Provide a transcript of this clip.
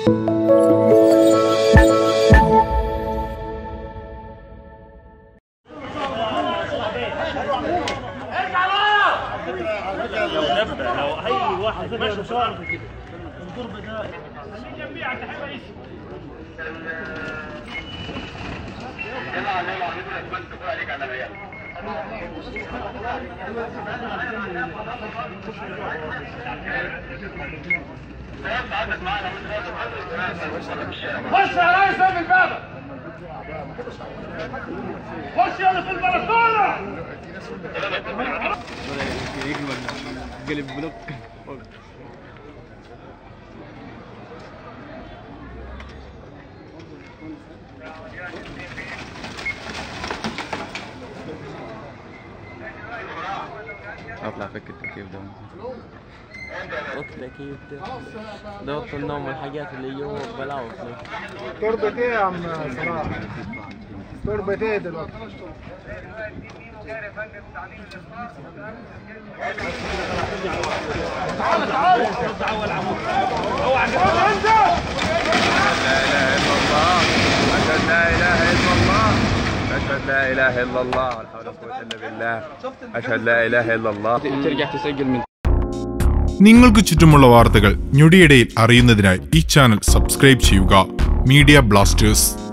لو دبه لو اي واحد ماشي بسرعه كده خش يا ريس في الباب خش يلا في البلكونه قلب بلوك اطلع فك التكييف ده التكييف ده ده وقت النوم والحاجات اللي جوا بلاوي تربة ايه يا عم صلاح؟ تربة ايه دلوقتي؟ أشهد لا إله إلا الله أشهد لا إله إلا الله ولا حول ولا قوة إلا بالله أشهد لا إله إلا الله ترجع تسجل من നിങ്ങൾക്ക് ചുറ്റുമുള്ള വാർത്തകൾ ഞൊടിയിടയിൽ അറിയുന്നതിനായി ഈ ചാനൽ സബ്സ്ക്രൈബ് ചെയ്യുക മീഡിയ ബ്ലാസ്റ്റേഴ്സ്